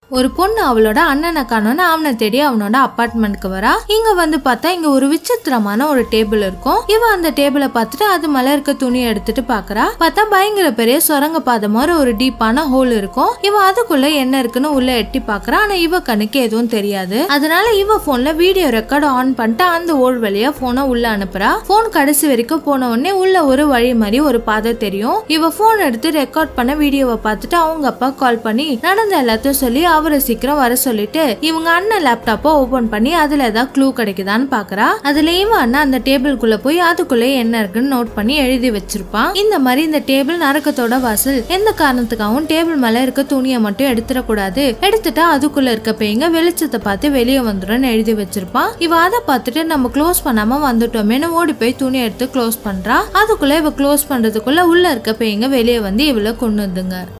ஒரு பொண்ணு அவளோட அண்ணனை காணோன்னு அவனை தேடி அவனோட அப்பார்ட்மெண்ட்க்கு வரா இங்க வந்து பார்த்தா இங்க ஒரு விசித்திரமான ஒரு டேபிள் இருக்கும் இவ அந்த டேபிளை பார்த்துட்டு அது மேல இருக்க துணியை எடுத்துட்டு பாக்குறா பார்த்தா பயங்கர பெரிய சுரங்க பாதை மாதிரி ஒரு டீப்பான ஹோல் இருக்கும் இவ அதுக்குள்ள என்ன இருக்குன்னு உள்ள எட்டி பாக்குறா ஆனா இவ கண்ணுக்கு எதுவும் தெரியாது அதனால இவ போன்ல வீடியோ ரெக்கார்ட் ஆன் பண்ணிட்டு அந்த ஓல் வழியா போனை உள்ள அனுப்புறா போன் கடைசி வரைக்கும் போன உடனே உள்ள ஒரு வழி மாதிரி ஒரு பாதை தெரியும் இவ போன் எடுத்து ரெக்கார்ட் பண்ண வீடியோவை பார்த்துட்டு அவங்க அப்பா கால் பண்ணி நடந்த எல்லாத்தையும் சொல்லி அவரை சீக்கிரம் வர சொல்லிட்டு இவங்க அண்ணன் லேப்டாப்பை ஓபன் பண்ணி அதுல ஏதாவது க்ளூ கிடைக்குதான்னு பாக்குறா அதுல இவன் அண்ணன் அந்த டேபிள்குள்ள போய் அதுக்குள்ள என்ன இருக்குன்னு நோட் பண்ணி எழுதி வச்சிருப்பான் இந்த மாதிரி இந்த டேபிள் நரக்கத்தோட வாசல் எந்த காரணத்துக்காகவும் டேபிள் மேல இருக்க துணியை மட்டும் எடுத்துடக்கூடாது எடுத்துட்டா அதுக்குள்ள இருக்க பேய்ங்க வெளிச்சத்தை பார்த்து வெளியே வந்துடும் எழுதி வச்சிருப்பான் இவ அதை பார்த்துட்டு நம்ம க்ளோஸ் பண்ணாம வந்துட்டோமேனு ஓடி போய் துணி எடுத்து க்ளோஸ் பண்றா அதுக்குள்ள இவ க்ளோஸ் பண்றதுக்குள்ள உள்ள இருக்க பேய்ங்க வெளியே வந்து இவளை கொண்டு வந்துங்க